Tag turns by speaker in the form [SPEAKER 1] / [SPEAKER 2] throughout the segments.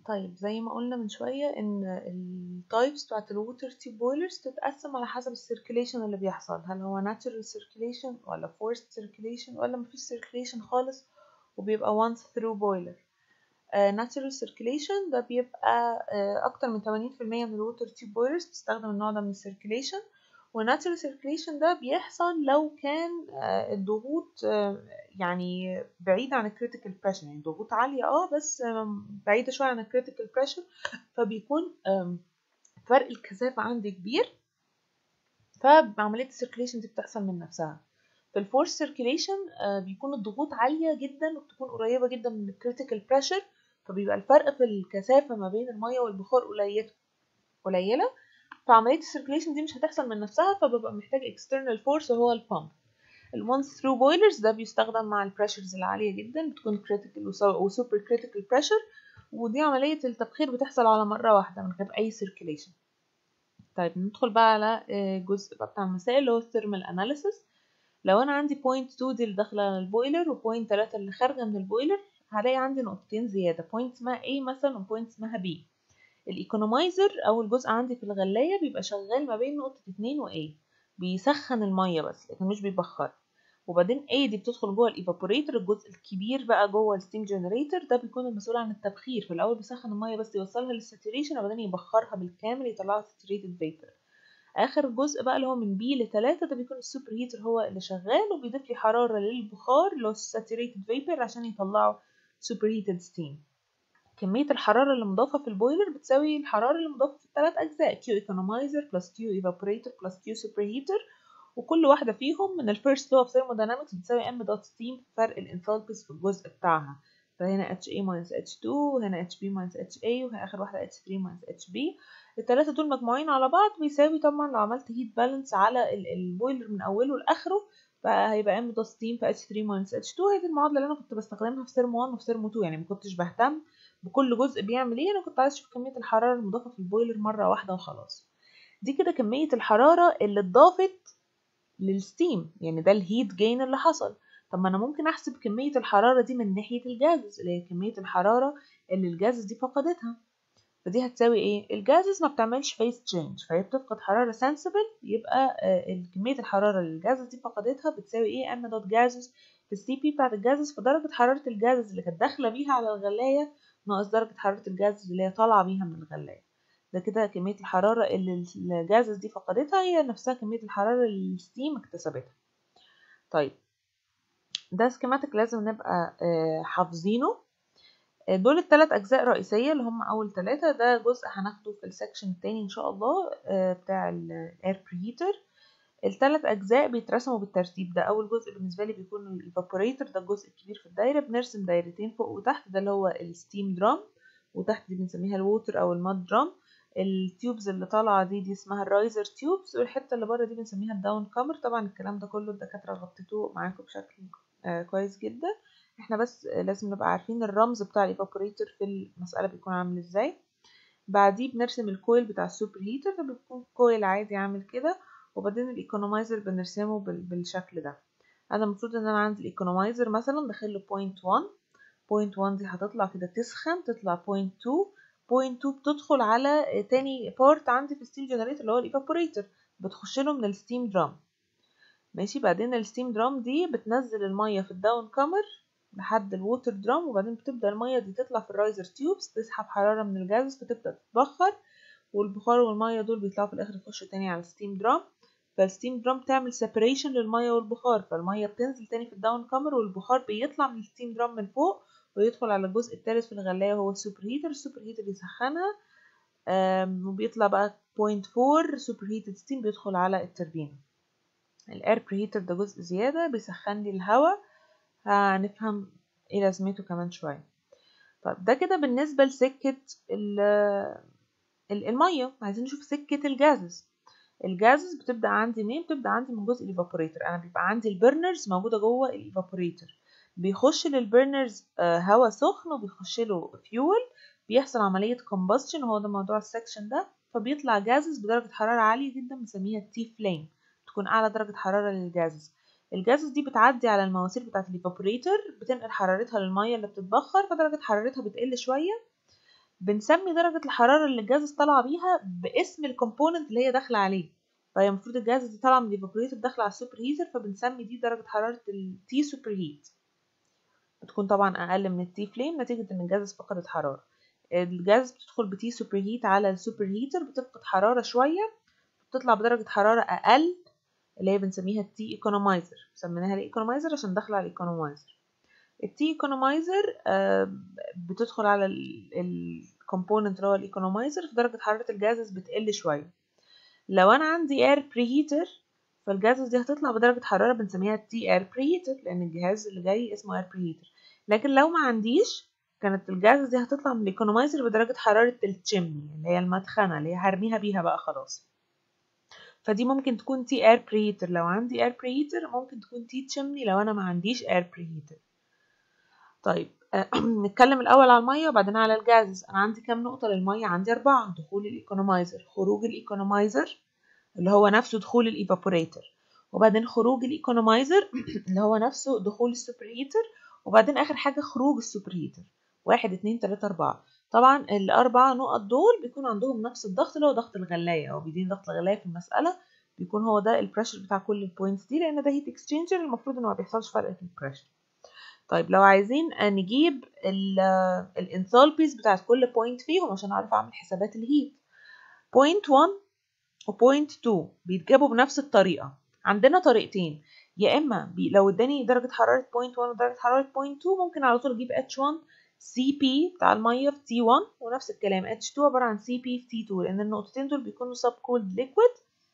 [SPEAKER 1] طيب زي ما قلنا من شوية ان التايبس بتاعت الووتر تيوب بويلرز تتقسم على حسب السيركيليشن اللي بيحصل هل هو natural circulation ولا forced circulation ولا مفيش circulation خالص وبيبقى once through boiler uh, natural circulation ده بيبقى uh, أكتر من 80% من الووتر تيوب بويلرز بتستخدم النوع ده من السيركيليشن والناتشرال سيركيليشن ده بيحصل لو كان uh, الضغوط يعني بعيدة عن الكريتيكال بريشر يعني ضغوط عالية اه بس بعيدة شوية عن الكريتيكال بريشر فبيكون فرق الكثافة عندي كبير فعملية السيركيليشن دي بتحصل من نفسها في الفورس سيركيليشن بيكون الضغوط عالية جدا وبتكون قريبة جدا من الكريتيكال بريشر فبيبقى الفرق في الكثافة ما بين المية والبخار قليلة قليلة فعملية السيركيليشن دي مش هتحصل من نفسها فببقى محتاج external force وهو البامب الونس ثرو بويلرز ده بيستخدم مع البريشرز العالية جدا بتكون كريتيكال وسوبر كريتيكال بريشر ودي عملية التبخير بتحصل على مرة واحدة من غير أي سيركيليشن طيب ندخل بقى على الجزء بقى بتاع المسائل اللي هو الثيرمال اناليسيس لو انا عندي بوينت 2 دي اللي داخله البويلر وبوينت 3 اللي خارجه من البويلر هلاقي عندي نقطتين زياده بوينت اسمها A مثلا وبوينت اسمها B الايكونومايزر او الجزء عندي في الغلايه بيبقى شغال ما بين نقطه 2 و A بيسخن الميه بس لكن مش بيبخر وبعدين A دي بتدخل جوه الايفابوريتور الجزء الكبير بقى جوه الستيم جنريتور ده بيكون المسؤول عن التبخير في الاول بيسخن الميه بس يوصلها للساتوريشن وبعدين يبخرها بالكامل يطلعها ساتوريتد فيبر اخر جزء بقى اللي هو من بي لتلاتة ده بيكون السوبر هيتر هو اللي شغال وبيضيف لي حراره للبخار اللي هو الساتوريتد فيبر عشان يطلعوا سوبر هيتد ستيم كمية الحرارة اللي مضافة في البويلر بتساوي الحرارة اللي مضافة في الثلاث أجزاء Q economizer plus Q evaporator plus Q superheater وكل واحدة فيهم من الفيرست law of thermodynamics بتساوي m dot steam فرق الانثالبيز في الجزء بتاعها فهنا HA minus H2 وهنا HB minus HA وهنا آخر واحدة H3 minus HB التلاتة دول مجموعين على بعض بيساوي طبعا لو عملت هيت بالانس على البويلر من أوله لآخره فهيبقى m dot steam في H3 minus H2 هي دي المعادلة اللي أنا كنت بستخدمها في ترم 1 وفي ترم 2 يعني مكنتش بهتم بكل جزء بيعمل ايه أنا كنت عايز أشوف كمية الحرارة المضافة في البويلر مرة واحدة وخلاص دي كده كمية الحرارة اللي اتضافت للستيم يعني ده الهيت جين اللي حصل طب ما انا ممكن احسب كمية الحرارة دي من ناحية الجازز اللي هي كمية الحرارة اللي الجازز دي فقدتها فدي هتساوي ايه الجازز ما بتعملش فيس تشينج فهي بتفقد حرارة سنسبل يبقى آه كمية الحرارة اللي الجازز دي فقدتها بتساوي ايه ام دوت جازز في السي بي بتاعت الجازز في درجة حرارة الجازز اللي كانت داخلة بيها على الغلاية ناقص درجة حرارة الجازز اللي هي طالعة بيها من الغلاية ده كده كمية الحرارة اللي الجازز دي فقدتها هي نفسها كمية الحرارة اللي الستيم اكتسبتها طيب ده سكيماتيك لازم نبقى حافظينه دول الثلاث أجزاء رئيسية اللي هم أول ثلاثة ده جزء هناخده في السكشن التاني إن شاء الله بتاع الاير بريهيتر الثلاث أجزاء بيترسموا بالترتيب ده أول جزء بالنسبة لي بيكون الإيفابوريتور ده الجزء الكبير في الدايرة بنرسم دايرتين فوق وتحت ده اللي هو الستيم درام وتحت دي بنسميها الووتر أو الماد درام التيوبز اللي طالعه دي دي اسمها الرايزر تيوبز والحته اللي بره دي بنسميها الداون كامر طبعا الكلام ده كله الدكاتره غطيتوه معاكم بشكل آه كويس جدا احنا بس لازم نبقى عارفين الرمز بتاع الايفابوريتور في المساله بيكون عامل ازاي بعديه بنرسم الكويل بتاع السوبر هيتر ده بيكون كويل عادي عامل كده وبعدين الايكونومايزر بنرسمه بالشكل ده انا المفروض ان انا عندي الايكونومايزر مثلا داخل له بوينت 1 بوينت 1 دي هتطلع كده تسخن تطلع بوينت 2 بوينت 2 بتدخل على تاني بارت عندي في الستيم جنريتور اللي هو الايفابوريتور بتخش له من الستيم درام ماشي بعدين الستيم درام دي بتنزل الميه في الداون كامر لحد الووتر درام وبعدين بتبدا الميه دي تطلع في الرايزر تيوبس تسحب حراره من الجاز فتبدا تتبخر والبخار والميه دول بيطلعوا في الاخر يخشوا تاني على الستيم درام فالستيم درام تعمل سيبريشن للميه والبخار فالميه بتنزل تاني في الداون كامر والبخار بيطلع من الستيم درام من فوق ويدخل على الجزء الثالث في الغلاية وهو السوبر هيتر السوبر هيتر يسخنها وبيطلع بقى بوينت فور سوبر هيتد ستيم بيدخل على التربينة الاير بريهيتر ده جزء زيادة بيسخن لي الهواء هنفهم ايه لازمته كمان شوية طيب ده كده بالنسبة لسكة المية عايزين نشوف سكة الجازز الجازز بتبدأ عندي منين بتبدأ عندي من جزء الايفابوريتور انا بيبقى عندي البرنرز موجودة جوه الايفابوريتور بيخش للبرنرز هواء سخن وبيخش له فيول بيحصل عملية combustion وهو ده موضوع السكشن ده فبيطلع جازز بدرجة حرارة عالية جدا بنسميها تي فليم تكون أعلى درجة حرارة للجازز الجازز دي بتعدي على المواسير بتاعة الايفابوريتور بتنقل حرارتها للمية اللي بتتبخر فدرجة حرارتها بتقل شوية بنسمي درجة الحرارة اللي الجاز طالعة بيها باسم الكومبوننت اللي هي داخلة عليه فهي المفروض الجاز دي طالعة من الايفابوريتور داخلة على السوبر هيتر فبنسمي دي درجة حرارة التي سوبر هيت بتكون طبعا أقل من التي فليم نتيجة إن الجاز فقدت حرارة الجاز بتدخل بتي سوبر هيت على السوبر هيتر بتفقد حرارة شوية بتطلع بدرجة حرارة أقل اللي هي بنسميها التي ايكونومايزر سميناها الايكونومايزر عشان داخلة على الايكونومايزر التي ايكونومايزر بتدخل على الكومبوننت اللي هو الايكونومايزر في درجة حرارة الجازز بتقل شوية لو انا عندي اير بريهيتر فالجازز دي هتطلع بدرجة حرارة بنسميها تي اير بريهيتر لان الجهاز اللي جاي اسمه اير بريهيتر لكن لو ما عنديش كانت الجازز دي هتطلع من الايكونومايزر بدرجة حرارة التشيمني اللي هي المدخنة اللي هي هرميها بيها بقى خلاص فدي ممكن تكون تي اير بريهيتر لو عندي اير بريهيتر ممكن تكون تي تشيمني لو انا ما عنديش اير بريهيتر طيب نتكلم الأول على المية وبعدين على الجاز أنا عندي كام نقطة للمية عندي أربعة دخول الإيكونومايزر خروج الإيكونومايزر اللي هو نفسه دخول الإيفابوريتر وبعدين خروج الإيكونومايزر اللي هو نفسه دخول السوبر هيتر وبعدين آخر حاجة خروج السوبر هيتر واحد اتنين تلاتة أربعة طبعا الأربع نقط دول بيكون عندهم نفس الضغط اللي هو ضغط الغلاية أو بيدين ضغط الغلاية في المسألة بيكون هو ده البريشر بتاع كل البوينتس دي لأن ده هيت اكسشينجر المفروض إنه ما بيحصلش فرق في البريشر طيب لو عايزين نجيب الانثالبيز بتاعت كل بوينت فيهم عشان اعرف اعمل حسابات الهيت بوينت 1 وبوينت 2 بيتجابوا بنفس الطريقه عندنا طريقتين يا اما بي لو اداني درجه حراره بوينت 1 ودرجه حراره بوينت 2 ممكن على طول اجيب H1 سي بي بتاع الميه في تي 1 ونفس الكلام H2 عباره عن سي بي في تي 2 لان النقطتين دول بيكونوا سب كولد ليكويد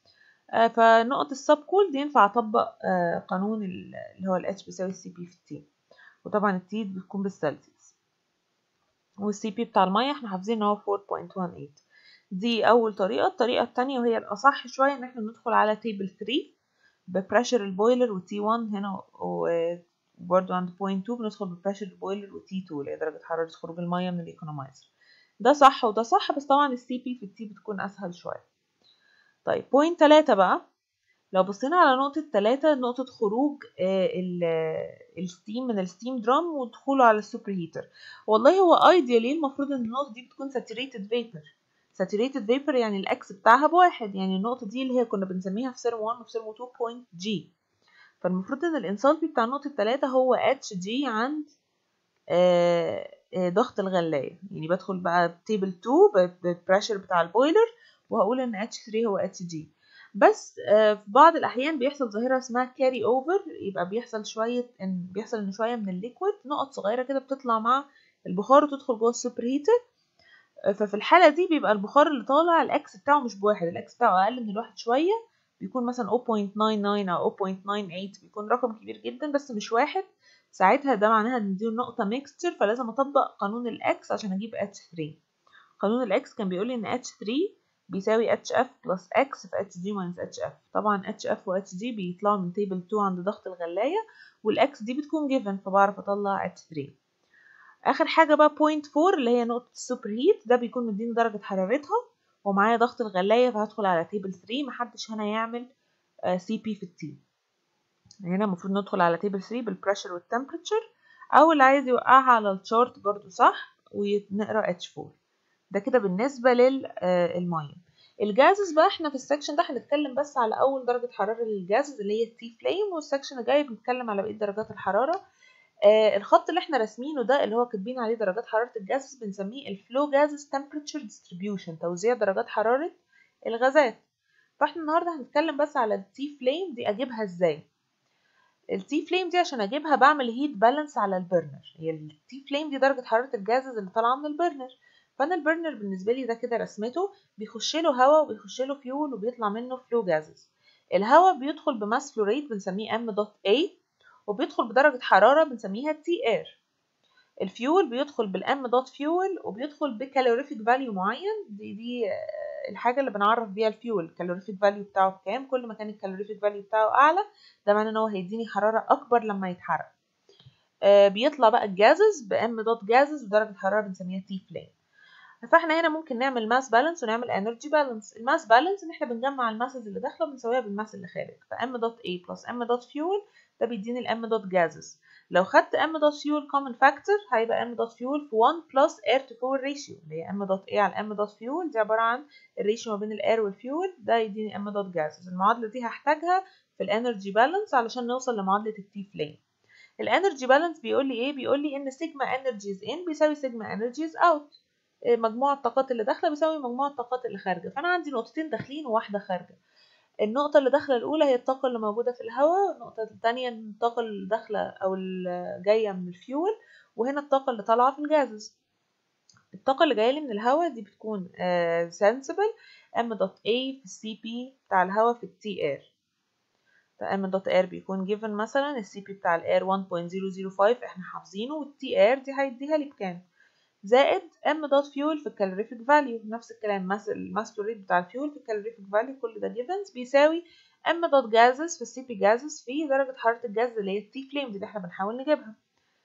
[SPEAKER 1] فنقط السب كولد ينفع اطبق قانون اللي هو الاتش بيساوي السي بي في التي وطبعا التي بتكون بالسلسيوس والسي بي بتاع المية احنا حافظين ان هو 4.18 دي اول طريقة الطريقة التانية وهي الاصح شوية ان احنا ندخل على تيبل 3 ببريشر البويلر وتي 1 هنا وبرده عند بوينت 2 بندخل ببريشر البويلر وتي 2 اللي هي درجة حرارة خروج المية من الايكونومايزر ده صح وده صح بس طبعا السي بي في التي بتكون اسهل شوية طيب بوينت 3 بقى لو بصينا على نقطة تلاتة نقطة خروج الستيم من الستيم درام ودخوله على السوبر هيتر والله هو ايديالي المفروض ان النقطة دي بتكون ساتوريتد فيبر ساتوريتد فيبر يعني الاكس بتاعها بواحد يعني النقطة دي اللي هي كنا بنسميها في سيرم 1 وفي سيرم 2 بوينت جي فالمفروض ان الانسالبي بتاع نقطة تلاتة هو اتش جي عند ضغط الغلاية يعني بدخل بقى تيبل 2 بالبريشر بتاع البويلر وهقول ان اتش 3 هو اتش جي بس في بعض الاحيان بيحصل ظاهره اسمها كاري اوفر يبقى بيحصل شويه ان بيحصل ان شويه من الليكويد نقط صغيره كده بتطلع مع البخار وتدخل جوه السوبر هيتر ففي الحاله دي بيبقى البخار اللي طالع الاكس بتاعه مش بواحد الاكس بتاعه اقل من الواحد شويه بيكون مثلا 0.99 او 0.98 بيكون رقم كبير جدا بس مش واحد ساعتها ده معناها ان دي نقطه ميكستشر فلازم اطبق قانون الاكس عشان اجيب اتش 3 قانون الاكس كان بيقول لي ان اتش 3 بيساوي HF plus X في HG minus HF طبعا HF و HG بيطلعوا من تيبل 2 عند ضغط الغلاية والإكس دي بتكون given فبعرف أطلع H3 آخر حاجة بقى point 4 اللي هي نقطة السوبر هيت ده بيكون مديني درجة حرارتها ومعايا ضغط الغلاية فهدخل على تيبل 3 محدش هنا يعمل سي بي في التي هنا المفروض ندخل على تيبل 3 بالبريشر والتمبريتشر أو اللي عايز يوقعها على الشارت برضو صح ونقرا H4 ده كده بالنسبة للمية الجازز بقى احنا في السكشن ده هنتكلم بس على اول درجة حرارة للجازز اللي هي التي فليم والسكشن الجاي بنتكلم على بقية درجات الحرارة آه الخط اللي احنا راسمينه ده اللي هو كاتبين عليه درجات حرارة الجازز بنسميه الفلو جازز temperature distribution توزيع درجات حرارة الغازات فاحنا النهارده هنتكلم بس على التي فليم دي اجيبها ازاي التي فليم دي عشان اجيبها بعمل هيت بالانس على البرنر هي التي فليم دي درجة حرارة الجازز اللي طالعة من البرنر فانا البرنر بالنسبه لي ده كده رسمته بيخش له هواء وبيخش له فيول وبيطلع منه فلو جازز الهواء بيدخل بماس فلو ريت بنسميه ام دوت اي وبيدخل بدرجه حراره بنسميها تي اير الفيول بيدخل بالام دوت فيول وبيدخل بكالوريفيك فاليو معين دي دي الحاجه اللي بنعرف بيها الفيول الكالوريفيك فاليو بتاعه بكام كل ما كان الكالوريفيك فاليو بتاعه اعلى ده معناه ان هو هيديني حراره اكبر لما يتحرق آه بيطلع بقى الجازز بام دوت جازز بدرجه حراره بنسميها تي فليم فاحنا هنا ممكن نعمل ماس بالانس ونعمل انرجي بالانس الماس بالانس ان احنا بنجمع الماسز اللي داخله وبنساويها بالماس اللي خارج فام دوت اي بلس ام دوت فيول ده بيديني الام دوت جازز لو خدت m dot fuel common factor هيبقى m dot fuel في 1 plus air to fuel ratio اللي هي m dot a على m dot fuel دي عبارة عن الريشيو ما بين الاير والفيول ده يديني m dot gases المعادلة دي هحتاجها في الانرجي بالانس علشان نوصل لمعادلة التي فليم الانرجي بالانس بيقول لي ايه بيقول لي ان سيجما انرجيز ان بيساوي سيجما انرجيز اوت مجموع الطاقات اللي داخله بيساوي مجموع الطاقات اللي خارجه فانا عندي نقطتين داخلين وواحده خارجه النقطة اللي داخلة الأولى هي الطاقة اللي موجودة في الهواء النقطة الثانية الطاقة اللي داخلة أو اللي جاية من الفيول وهنا الطاقة اللي طالعة في الجازز الطاقة اللي جاية لي من الهواء دي بتكون sensible m dot a في السي بي بتاع الهواء في التي اير m dot air بيكون given مثلا السي بي بتاع الاير 1.005 احنا حافظينه والتي اير دي هيديها لي بكام زائد m dot fuel في الكالوريفيك فاليو نفس الكلام ماس الماس ريت بتاع الفيول في الكالوريفيك فاليو كل ده givens بيساوي m dot gases في السي بي gases في درجة حرارة الجاز اللي هي التي فليم دي اللي احنا بنحاول نجيبها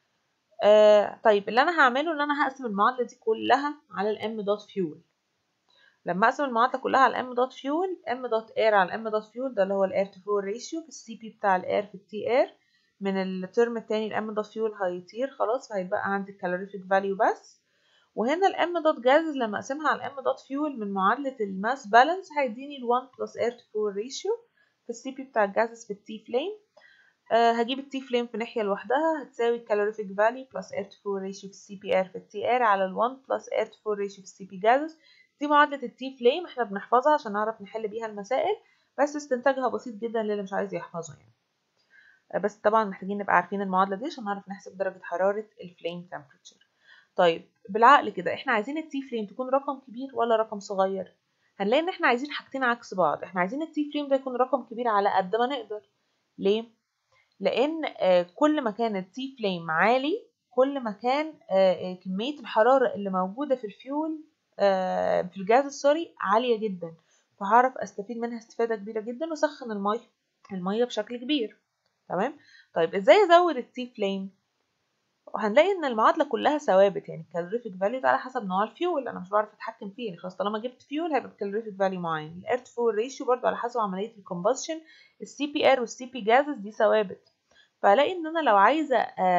[SPEAKER 1] آه طيب اللي انا هعمله ان انا هقسم المعادلة دي كلها على الام دوت فيول لما اقسم المعادلة كلها على الام دوت فيول ام دوت اير على الام دوت فيول ده اللي هو الاير تو فيول ريشيو في السي بي بتاع الاير في التي اير من الترم التاني الام دوت فيول هيطير خلاص فهيبقى عندي الكالوريفيك فاليو بس وهنا الام دوت جازز لما اقسمها على الام دوت فيول من معادلة الماس بالانس هيديني ال 1 بلس اير تو فيول ريشيو في السي بي بتاع الجازز في التي فليم أه هجيب التي فليم في ناحية لوحدها هتساوي الكالوريفيك فاليو بلس اير تو فيول ريشيو في السي بي ار في التي ار على ال 1 بلس اير تو فيول ريشيو في السي بي جازز دي معادلة التي فليم احنا بنحفظها عشان نعرف نحل بيها المسائل بس استنتاجها بسيط جدا للي مش عايز يحفظه يعني أه بس طبعا محتاجين نبقى عارفين المعادلة دي عشان نعرف نحسب درجة حرارة الفليم تمبريتشر طيب بالعقل كده احنا عايزين التي فليم تكون رقم كبير ولا رقم صغير هنلاقي ان احنا عايزين حاجتين عكس بعض احنا عايزين التي فليم ده يكون رقم كبير على قد ما نقدر ليه لان آه كل ما كان التي فليم عالي كل ما كان آه كميه الحراره اللي موجوده في الفيول آه في الجاز سوري عاليه جدا فهعرف استفيد منها استفاده كبيره جدا واسخن الميه الميه بشكل كبير تمام طيب ازاي ازود التي فليم وهنلاقي ان المعادله كلها ثوابت يعني الكالوريفيك فاليو ده على حسب نوع الفيول انا مش بعرف اتحكم فيه يعني خلاص طالما جبت فيول هيبقى بكالوريفيك فاليو معين الاير تو فول ريشيو برضو على حسب عمليه الكومبشن السي بي ار والسي بي جازز دي ثوابت فهلاقي ان انا لو عايزه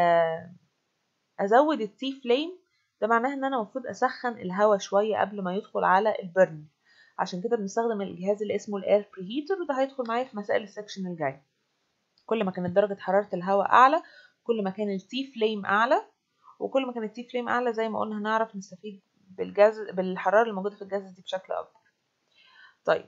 [SPEAKER 1] ازود التي فليم ده معناه ان انا المفروض اسخن الهواء شويه قبل ما يدخل على البرن عشان كده بنستخدم الجهاز اللي اسمه الاير بريهيتر وده هيدخل معايا في مسائل السكشن الجاي كل ما كانت درجه حراره الهواء اعلى كل ما كان التي فليم اعلى وكل ما كان التي فليم اعلى زي ما قلنا هنعرف نستفيد بالجاز بالحراره اللي موجوده في الجاز دي بشكل اكبر طيب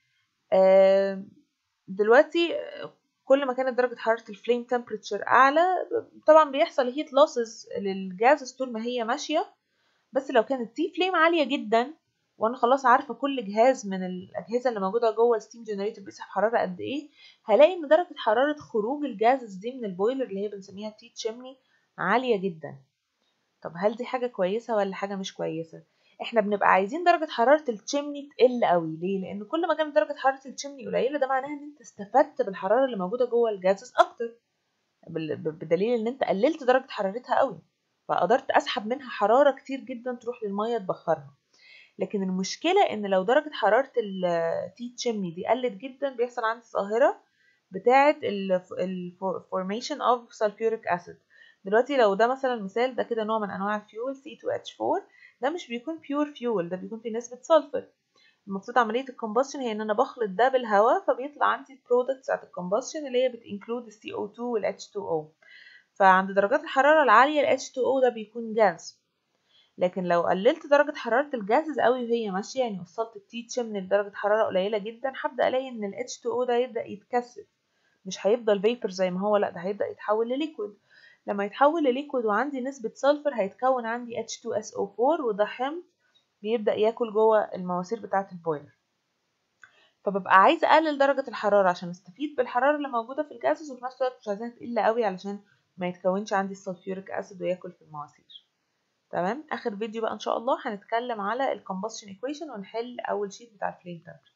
[SPEAKER 1] آه دلوقتي كل ما كانت درجه حراره الفليم تمبريتشر اعلى طبعا بيحصل هيت لوسز للجاز طول ما هي ماشيه بس لو كانت التي فليم عاليه جدا وانا خلاص عارفه كل جهاز من الاجهزه اللي موجوده جوه الستيم جنريتور بيسحب حراره قد ايه هلاقي ان درجه حراره خروج الجازز دي من البويلر اللي هي بنسميها تي تشيمني عاليه جدا طب هل دي حاجه كويسه ولا حاجه مش كويسه احنا بنبقى عايزين درجه حراره التشيمني تقل قوي ليه لان كل ما كانت درجه حراره التشيمني قليله ده معناها ان انت استفدت بالحراره اللي موجوده جوه الجازز اكتر بدليل ان انت قللت درجه حرارتها قوي فقدرت اسحب منها حراره كتير جدا تروح للميه تبخرها لكن المشكلة ان لو درجة حرارة التي تشيمني دي قلت جدا بيحصل عندي ظاهرة بتاعة الفورميشن اوف سلفوريك اسيد دلوقتي لو ده مثلا مثال ده كده نوع من انواع الفيول C2H4 ده مش بيكون بيور فيول ده بيكون فيه نسبة سلفر المفروض عملية الكومبشن هي ان انا بخلط ده بالهواء فبيطلع عندي البرودكت بتاعت الكومبشن اللي هي بتنكلود ال CO2 وال H2O فعند درجات الحرارة العالية ال H2O ده بيكون جاز لكن لو قللت درجة حرارة الجازز قوي وهي ماشية يعني وصلت التي تشيمني لدرجة حرارة قليلة جدا هبدأ ألاقي إن ال H2O ده يبدأ يتكثف مش هيفضل فيبر زي ما هو لأ ده هيبدأ يتحول لليكويد لما يتحول لليكويد وعندي نسبة سلفر هيتكون عندي H2SO4 وده حمض بيبدأ ياكل جوه المواسير بتاعة البويلر فببقى عايزة أقلل درجة الحرارة عشان استفيد بالحرارة اللي موجودة في الجازز وفي نفس الوقت مش عايزاها تقل قوي علشان ما يتكونش عندي السلفيوريك أسيد وياكل في المواسير تمام اخر فيديو بقى ان شاء الله هنتكلم على الكومبشن ايكويشن ونحل اول شيت بتاع الفليم تمبريتشر